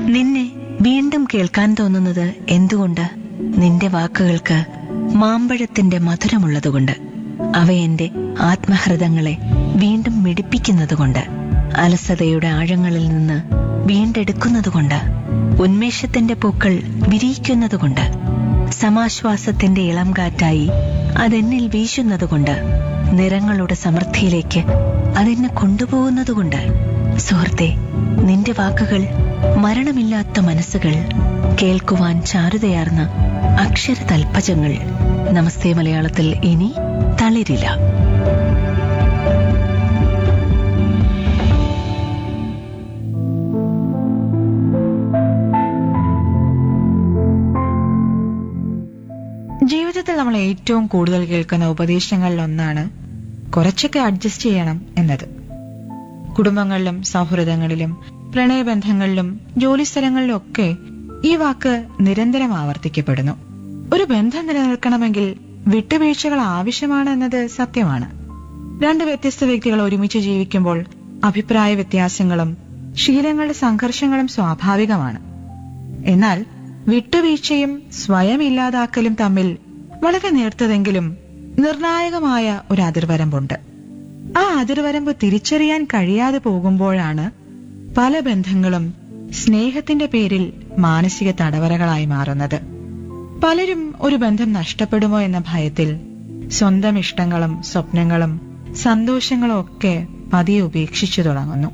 നിന്നെ വീണ്ടും കേൾക്കാൻ തോന്നുന്നത് എന്തുകൊണ്ട് നിന്റെ വാക്കുകൾക്ക് മാമ്പഴത്തിന്റെ മധുരമുള്ളതുകൊണ്ട് അവ എന്റെ ആത്മഹൃദങ്ങളെ വീണ്ടും മിടിപ്പിക്കുന്നതുകൊണ്ട് അലസതയുടെ ആഴങ്ങളിൽ നിന്ന് വീണ്ടെടുക്കുന്നതുകൊണ്ട് ഉന്മേഷത്തിന്റെ പൂക്കൾ വിരിയിക്കുന്നതുകൊണ്ട് സമാശ്വാസത്തിന്റെ ഇളം കാറ്റായി അതെന്നിൽ വീശുന്നതുകൊണ്ട് നിറങ്ങളുടെ സമൃദ്ധിയിലേക്ക് അതെന്നെ കൊണ്ടുപോകുന്നതുകൊണ്ട് സുഹൃത്തെ നിന്റെ വാക്കുകൾ മരണമില്ലാത്ത മനസ്സുകൾ കേൾക്കുവാൻ ചാരുതയാർന്ന അക്ഷര തൽപ്പജങ്ങൾ നമസ്തേ മലയാളത്തിൽ ഇനി തളിരില്ല ജീവിതത്തിൽ നമ്മൾ ഏറ്റവും കൂടുതൽ കേൾക്കുന്ന ഉപദേശങ്ങളിൽ ഒന്നാണ് കുറച്ചൊക്കെ അഡ്ജസ്റ്റ് ചെയ്യണം എന്നത് കുടുംബങ്ങളിലും സൗഹൃദങ്ങളിലും പ്രണയബന്ധങ്ങളിലും ജോലിസ്ഥലങ്ങളിലും ഒക്കെ ഈ വാക്ക് നിരന്തരം ആവർത്തിക്കപ്പെടുന്നു ഒരു ബന്ധം നിലനിൽക്കണമെങ്കിൽ വിട്ടുവീഴ്ചകൾ ആവശ്യമാണ് എന്നത് സത്യമാണ് രണ്ട് വ്യത്യസ്ത വ്യക്തികൾ ഒരുമിച്ച് ജീവിക്കുമ്പോൾ അഭിപ്രായ വ്യത്യാസങ്ങളും ശീലങ്ങളുടെ സംഘർഷങ്ങളും സ്വാഭാവികമാണ് എന്നാൽ വിട്ടുവീഴ്ചയും സ്വയം ഇല്ലാതാക്കലും തമ്മിൽ വളരെ നേർത്തതെങ്കിലും നിർണായകമായ ഒരു അതിർവരമ്പുണ്ട് ആ അതിർവരമ്പ് തിരിച്ചറിയാൻ കഴിയാതെ പോകുമ്പോഴാണ് പല ബന്ധങ്ങളും സ്നേഹത്തിന്റെ പേരിൽ മാനസിക തടവറകളായി മാറുന്നത് പലരും ഒരു ബന്ധം നഷ്ടപ്പെടുമോ എന്ന ഭയത്തിൽ സ്വന്തം ഇഷ്ടങ്ങളും സ്വപ്നങ്ങളും സന്തോഷങ്ങളും ഒക്കെ പതിയെ ഉപേക്ഷിച്ചു തുടങ്ങുന്നു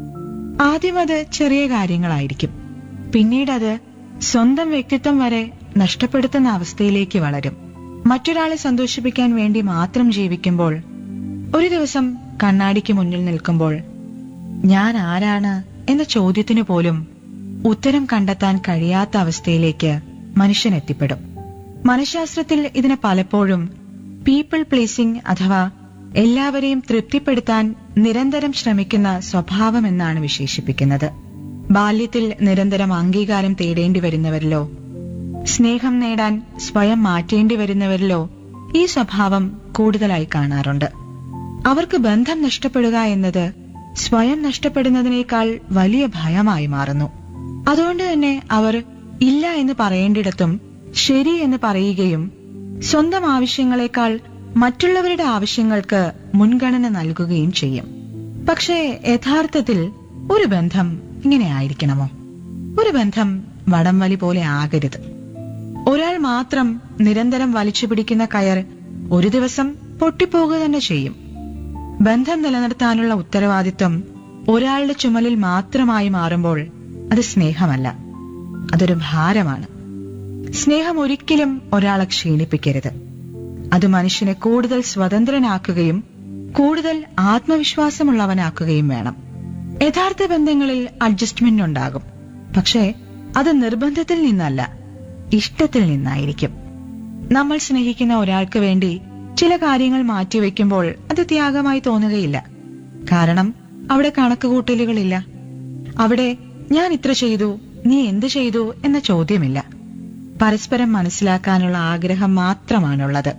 ആദ്യം അത് ചെറിയ കാര്യങ്ങളായിരിക്കും പിന്നീട് അത് സ്വന്തം വ്യക്തിത്വം വരെ നഷ്ടപ്പെടുത്തുന്ന അവസ്ഥയിലേക്ക് വളരും മറ്റൊരാളെ സന്തോഷിപ്പിക്കാൻ വേണ്ടി മാത്രം ജീവിക്കുമ്പോൾ ഒരു ദിവസം കണ്ണാടിക്ക് മുന്നിൽ നിൽക്കുമ്പോൾ ഞാൻ ആരാണ് എന്ന ചോദ്യത്തിനു പോലും ഉത്തരം കണ്ടെത്താൻ കഴിയാത്ത അവസ്ഥയിലേക്ക് മനുഷ്യൻ എത്തിപ്പെടും മനഃശാസ്ത്രത്തിൽ ഇതിനെ പലപ്പോഴും പീപ്പിൾ പ്ലീസിംഗ് അഥവാ എല്ലാവരെയും തൃപ്തിപ്പെടുത്താൻ നിരന്തരം ശ്രമിക്കുന്ന സ്വഭാവം എന്നാണ് വിശേഷിപ്പിക്കുന്നത് ബാല്യത്തിൽ നിരന്തരം അംഗീകാരം തേടേണ്ടി വരുന്നവരിലോ സ്നേഹം നേടാൻ സ്വയം മാറ്റേണ്ടി വരുന്നവരിലോ ഈ സ്വഭാവം കൂടുതലായി കാണാറുണ്ട് അവർക്ക് ബന്ധം നഷ്ടപ്പെടുക എന്നത് സ്വയം നഷ്ടപ്പെടുന്നതിനേക്കാൾ വലിയ ഭയമായി മാറുന്നു അതുകൊണ്ട് തന്നെ അവർ ഇല്ല എന്ന് പറയേണ്ടിടത്തും ശരി എന്ന് പറയുകയും സ്വന്തം ആവശ്യങ്ങളെക്കാൾ മറ്റുള്ളവരുടെ ആവശ്യങ്ങൾക്ക് മുൻഗണന നൽകുകയും ചെയ്യും പക്ഷേ യഥാർത്ഥത്തിൽ ഒരു ബന്ധം ഇങ്ങനെ ആയിരിക്കണമോ ഒരു ബന്ധം വടംവലി പോലെ ആകരുത് ഒരാൾ മാത്രം നിരന്തരം വലിച്ചു പിടിക്കുന്ന കയർ ഒരു ദിവസം പൊട്ടിപ്പോകുക തന്നെ ചെയ്യും ബന്ധം നിലനിർത്താനുള്ള ഉത്തരവാദിത്വം ഒരാളുടെ ചുമലിൽ മാത്രമായി മാറുമ്പോൾ അത് സ്നേഹമല്ല അതൊരു ഭാരമാണ് സ്നേഹം ഒരിക്കലും ഒരാളെ ക്ഷീണിപ്പിക്കരുത് അത് മനുഷ്യനെ കൂടുതൽ സ്വതന്ത്രനാക്കുകയും കൂടുതൽ ആത്മവിശ്വാസമുള്ളവനാക്കുകയും വേണം യഥാർത്ഥ ബന്ധങ്ങളിൽ അഡ്ജസ്റ്റ്മെന്റ് ഉണ്ടാകും പക്ഷേ അത് നിർബന്ധത്തിൽ നിന്നല്ല ഇഷ്ടത്തിൽ നിന്നായിരിക്കും നമ്മൾ സ്നേഹിക്കുന്ന ഒരാൾക്ക് വേണ്ടി ചില കാര്യങ്ങൾ മാറ്റിവെക്കുമ്പോൾ അത് ത്യാഗമായി തോന്നുകയില്ല കാരണം അവിടെ കണക്കുകൂട്ടലുകളില്ല അവിടെ ഞാൻ ഇത്ര ചെയ്തു നീ എന്ത് ചെയ്തു എന്ന ചോദ്യമില്ല പരസ്പരം മനസ്സിലാക്കാനുള്ള ആഗ്രഹം മാത്രമാണുള്ളത്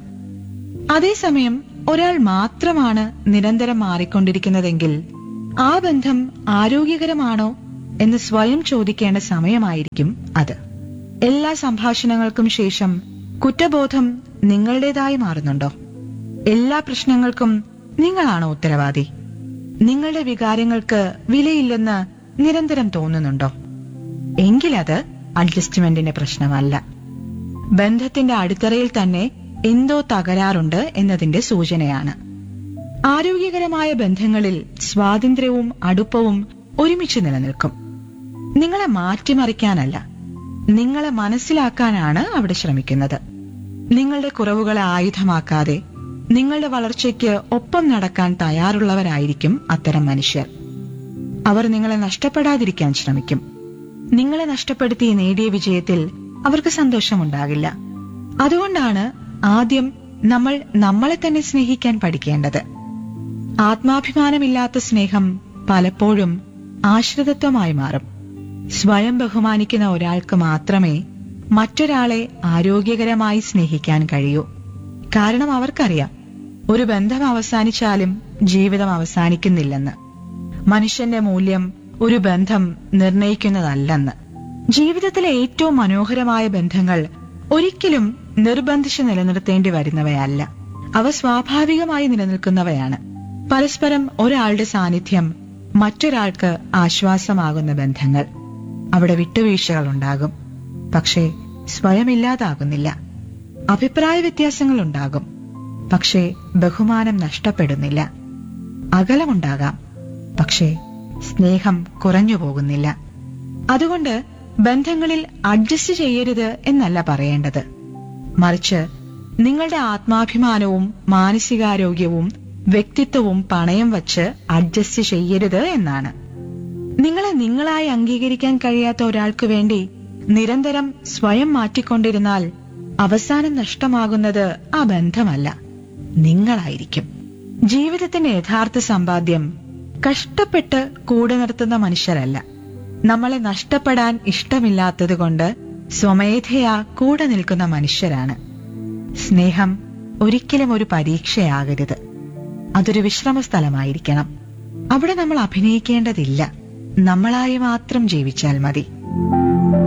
അതേസമയം ഒരാൾ മാത്രമാണ് നിരന്തരം മാറിക്കൊണ്ടിരിക്കുന്നതെങ്കിൽ ആ ബന്ധം ആരോഗ്യകരമാണോ എന്ന് സ്വയം ചോദിക്കേണ്ട സമയമായിരിക്കും അത് എല്ലാ സംഭാഷണങ്ങൾക്കും ശേഷം കുറ്റബോധം നിങ്ങളുടേതായി മാറുന്നുണ്ടോ എല്ലാ പ്രശ്നങ്ങൾക്കും നിങ്ങളാണോ ഉത്തരവാദി നിങ്ങളുടെ വികാരങ്ങൾക്ക് വിലയില്ലെന്ന് നിരന്തരം തോന്നുന്നുണ്ടോ എങ്കിലത് അഡ്ജസ്റ്റ്മെന്റിന്റെ പ്രശ്നമല്ല ബന്ധത്തിന്റെ അടിത്തറയിൽ തന്നെ എന്തോ തകരാറുണ്ട് എന്നതിന്റെ സൂചനയാണ് ആരോഗ്യകരമായ ബന്ധങ്ങളിൽ സ്വാതന്ത്ര്യവും അടുപ്പവും ഒരുമിച്ച് നിലനിൽക്കും നിങ്ങളെ മാറ്റിമറിക്കാനല്ല നിങ്ങളെ മനസ്സിലാക്കാനാണ് അവിടെ ശ്രമിക്കുന്നത് നിങ്ങളുടെ കുറവുകളെ ആയുധമാക്കാതെ നിങ്ങളുടെ വളർച്ചയ്ക്ക് ഒപ്പം നടക്കാൻ തയ്യാറുള്ളവരായിരിക്കും അത്തരം മനുഷ്യർ അവർ നിങ്ങളെ നഷ്ടപ്പെടാതിരിക്കാൻ ശ്രമിക്കും നിങ്ങളെ നഷ്ടപ്പെടുത്തി നേടിയ വിജയത്തിൽ അവർക്ക് സന്തോഷമുണ്ടാകില്ല അതുകൊണ്ടാണ് ആദ്യം നമ്മൾ നമ്മളെ തന്നെ സ്നേഹിക്കാൻ പഠിക്കേണ്ടത് ആത്മാഭിമാനമില്ലാത്ത സ്നേഹം പലപ്പോഴും ആശ്രിതത്വമായി മാറും സ്വയം ബഹുമാനിക്കുന്ന ഒരാൾക്ക് മാത്രമേ മറ്റൊരാളെ ആരോഗ്യകരമായി സ്നേഹിക്കാൻ കഴിയൂ കാരണം അവർക്കറിയാം ഒരു ബന്ധം അവസാനിച്ചാലും ജീവിതം അവസാനിക്കുന്നില്ലെന്ന് മനുഷ്യന്റെ മൂല്യം ഒരു ബന്ധം നിർണയിക്കുന്നതല്ലെന്ന് ജീവിതത്തിലെ ഏറ്റവും മനോഹരമായ ബന്ധങ്ങൾ ഒരിക്കലും നിർബന്ധിച്ച് നിലനിർത്തേണ്ടി വരുന്നവയല്ല അവ സ്വാഭാവികമായി നിലനിൽക്കുന്നവയാണ് പരസ്പരം ഒരാളുടെ സാന്നിധ്യം മറ്റൊരാൾക്ക് ആശ്വാസമാകുന്ന ബന്ധങ്ങൾ അവിടെ വിട്ടുവീഴ്ചകൾ ഉണ്ടാകും പക്ഷേ സ്വയം ഇല്ലാതാകുന്നില്ല അഭിപ്രായ വ്യത്യാസങ്ങൾ ഉണ്ടാകും പക്ഷേ ബഹുമാനം നഷ്ടപ്പെടുന്നില്ല അകലമുണ്ടാകാം പക്ഷേ സ്നേഹം കുറഞ്ഞു പോകുന്നില്ല അതുകൊണ്ട് ബന്ധങ്ങളിൽ അഡ്ജസ്റ്റ് ചെയ്യരുത് എന്നല്ല പറയേണ്ടത് മറിച്ച് നിങ്ങളുടെ ആത്മാഭിമാനവും മാനസികാരോഗ്യവും വ്യക്തിത്വവും പണയം വച്ച് അഡ്ജസ്റ്റ് ചെയ്യരുത് എന്നാണ് നിങ്ങളെ നിങ്ങളായി അംഗീകരിക്കാൻ കഴിയാത്ത ഒരാൾക്ക് വേണ്ടി നിരന്തരം സ്വയം മാറ്റിക്കൊണ്ടിരുന്നാൽ അവസാനം നഷ്ടമാകുന്നത് ആ ബന്ധമല്ല നിങ്ങളായിരിക്കും ജീവിതത്തിന്റെ യഥാർത്ഥ സമ്പാദ്യം കഷ്ടപ്പെട്ട് കൂടെ നിർത്തുന്ന മനുഷ്യരല്ല നമ്മളെ നഷ്ടപ്പെടാൻ ഇഷ്ടമില്ലാത്തതുകൊണ്ട് സ്വമേധയാ കൂടെ നിൽക്കുന്ന മനുഷ്യരാണ് സ്നേഹം ഒരിക്കലും ഒരു പരീക്ഷയാകരുത് അതൊരു വിശ്രമ സ്ഥലമായിരിക്കണം അവിടെ നമ്മൾ അഭിനയിക്കേണ്ടതില്ല നമ്മളായി മാത്രം ജീവിച്ചാൽ മതി